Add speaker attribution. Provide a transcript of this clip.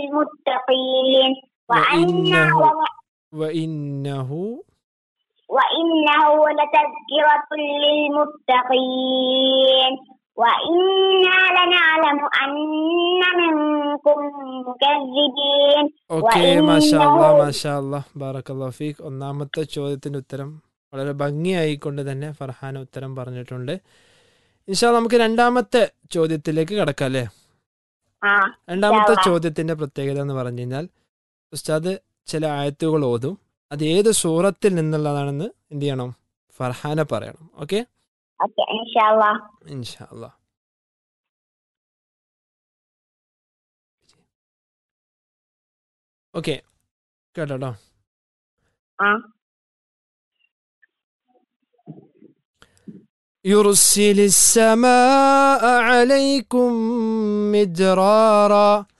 Speaker 1: للمتقين وأنه
Speaker 2: وإنه- وإنه
Speaker 1: وإنه لتذكرة للمتقين وإنا لنعلم أن منكم مكذبين
Speaker 2: okay
Speaker 1: وإنه-
Speaker 2: മാഷാല്ലാ മാഷാല്ലാ ബാറക്കല്ലാ ഫീഖ് ഒന്നാമത്തെ ചോദ്യത്തിൻ്റെ ഉത്തരം വളരെ ഭംഗിയായിക്കൊണ്ട് തന്നെ ഫർഹാന ഉത്തരം പറഞ്ഞിട്ടുണ്ട് ഇൻഷാ നമുക്ക് രണ്ടാമത്തെ ചോദ്യത്തിലേക്ക് കടക്കാം അല്ലേ
Speaker 1: آه
Speaker 2: രണ്ടാമത്തെ
Speaker 1: ഇൻഷാ
Speaker 2: ചോദ്യത്തിന്റെ പ്രത്യേകത എന്ന് പറഞ്ഞു കഴിഞ്ഞാൽ ഉസ്താദ് ചില ആയത്തുകൾ ഓതും അത് ഏത് സൂറത്തിൽ നിന്നുള്ളതാണെന്ന് എന്ത് ചെയ്യണം ഫർഹാന പറയണം ഓക്കെ
Speaker 1: أوكي إن شاء الله
Speaker 2: ഇൻഷാ അല്ലാ ഓക്കെ കേട്ടോ
Speaker 1: آه
Speaker 2: يرسل السماء عليكم مدرارا